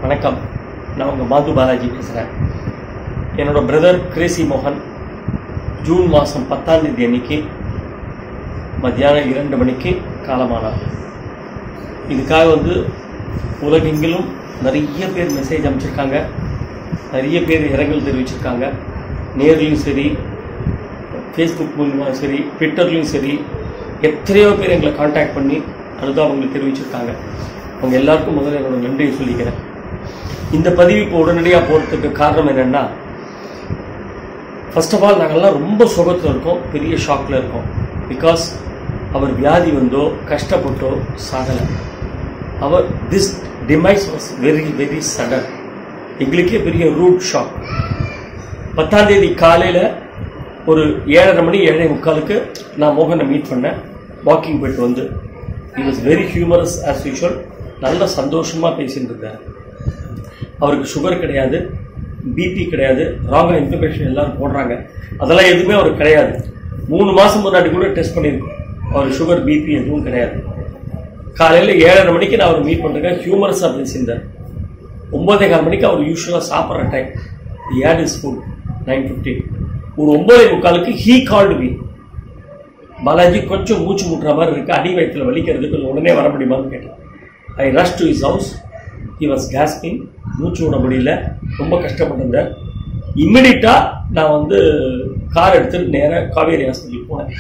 வணக்கம் நான் உங்கள் மாது பாலாஜி பேசுகிறேன் என்னோட பிரதர் கிரேசி மோகன் ஜூன் மாதம் பத்தாம் தேதி அன்னைக்கு மத்தியானம் இரண்டு மணிக்கு காலமானார் இதுக்காக வந்து உலகெங்கிலும் நிறைய பேர் மெசேஜ் அனுப்பிச்சிருக்காங்க நிறைய பேர் இரங்கல் தெரிவிச்சிருக்காங்க நேர்லையும் சரி ஃபேஸ்புக் மூலியமாக சரி ட்விட்டர்லையும் சரி எத்தனையோ பேர் எங்களை காண்டாக்ட் பண்ணி அனுதாபங்களை தெரிவிச்சிருக்காங்க அவங்க எல்லாருக்கும் முதல்ல என்னோட நன்றியை சொல்லிக்கிறேன் இந்த பதிவு இப்போ உடனடியாக போகிறதுக்கு காரணம் என்னென்னா ஃபர்ஸ்ட் ஆஃப் ஆல் நாங்கள்லாம் ரொம்ப சுகத்தில் இருக்கோம் பெரிய ஷாக்கில் இருக்கோம் பிகாஸ் அவர் வியாதி வந்தோ கஷ்டப்பட்டோ சாகலை அவர் this demise was very very sudden எங்களுக்கே பெரிய ரூட் ஷாக் பத்தாம் தேதி காலையில் ஒரு ஏழரை மணி ஏழரை முக்காலுக்கு நான் மோகனை மீட் பண்ணேன் வாக்கிங் போயிட்டு வந்து he was very humorous as usual நல்ல சந்தோஷமாக பேசிட்டு இருந்தார் அவருக்கு சுகர் கிடையாது பிபி கிடையாது ராங்காக இன்ஃபர்மேஷன் எல்லாரும் போடுறாங்க அதெல்லாம் எதுவுமே அவருக்கு கிடையாது மூணு மாதம் முன்னாடி கூட டெஸ்ட் பண்ணியிருக்கோம் அவர் சுகர் பிபி எதுவும் கிடையாது காலையில் ஏழரை மணிக்கு நான் அவர் மீட் பண்ணுறேன் ஹியூமரஸாக பேசியிருந்தார் ஒன்பதே கால் மணிக்கு அவர் யூஸ்வலாக சாப்பிட்ற time he ate his food nine fifteen ஒரு ஒன்பதே முக்காலுக்கு ஹீ கால்டு மீ பாலாஜி கொஞ்சம் மூச்சு முட்டுற மாதிரி இருக்கு அடி வயிற்றுல வலிக்கிறது கொஞ்சம் உடனே வர முடியுமான்னு கேட்டேன் I rush to his house he was gasping மூச்சு விட முடியல ரொம்ப கஷ்டப்பட்டிருந்தேன் இம்மிடியட்டாக நான் வந்து கார் எடுத்துட்டு நேராக காவேரி ஹாஸ்பிட்டல் போனேன்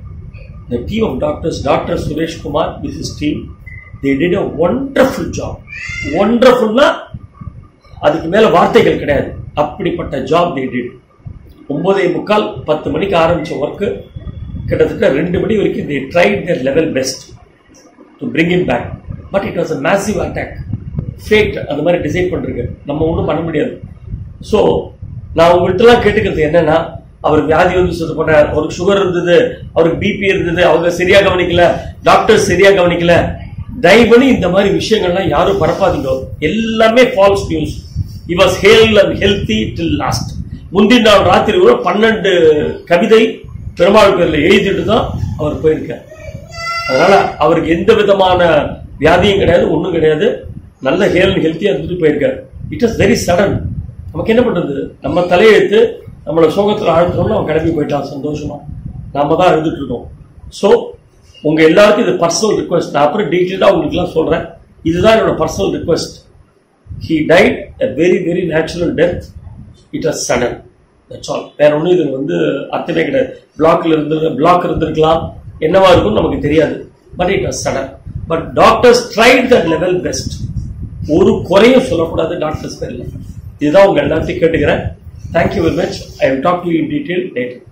the team of doctors, Dr. Suresh Kumar with his team, they did a wonderful job. Wonderfulனா அதுக்கு மேல வார்த்தைகள் கிடையாது அப்படிப்பட்ட ஜாப் they did. ஒன்பதே முக்கால் பத்து மணிக்கு ஆரம்பிச்ச ஒர்க்கு கிட்டத்தட்ட ரெண்டு மணி வரைக்கும் they tried their level best to bring him back. But it was a massive attack. Fate அந்த மாதிரி டிசைன் பண்ணிருக்கு நம்ம ஒன்றும் பண்ண முடியாது ஸோ நான் உங்கள்கிட்டலாம் கேட்டுக்கிறது என்னன்னா அவர் வியாதி வந்து சுத்த போனார் அவருக்கு சுகர் இருந்தது அவருக்கு பிபி இருந்தது அவங்க சரியா கவனிக்கல டாக்டர் சரியா கவனிக்கல தயவு பண்ணி இந்த மாதிரி விஷயங்கள்லாம் யாரும் பரப்பாதீங்க எல்லாமே false news he was hale and healthy till last முந்தின நாள் ராத்திரி கூட பன்னெண்டு கவிதை பெருமாள் பேர்ல எழுதிட்டு தான் அவர் போயிருக்கார் அதனால அவருக்கு எந்த விதமான வியாதியும் கிடையாது ஒன்றும் கிடையாது நல்ல ஹேல் ஹெல்த்தியாக இருந்துட்டு போயிருக்காரு இட் இஸ் வெரி சடன் நமக்கு என்ன பண்றது நம்ம தலையெழுத்து நம்மளை சோகத்தில் ஆழ்த்துறோம்னு அவன் கிளம்பி போயிட்டான் சந்தோஷமா நாம தான் எழுதிட்டு இருக்கோம் ஸோ உங்க எல்லாருக்கும் இது பர்சனல் ரிக்வெஸ்ட் நான் அப்புறம் டீட்டெயிலாக உங்களுக்குலாம் சொல்றேன் இதுதான் என்னோட personal request he died a very very natural death it was sudden that's all வேற ஒன்றும் இதில் வந்து அர்த்தமே கிடையாது பிளாக்ல இருந்து பிளாக் இருந்திருக்கலாம் என்னவா இருக்கும்னு நமக்கு தெரியாது but it was sudden but doctors tried that level best ஒரு குறையும் சொல்லக்கூடாது டாக்டர்ஸ் பேர்ல இதுதான் உங்க எல்லாத்தையும் கேட்டுக்கிறேன் thank you very much I will talk to in detail later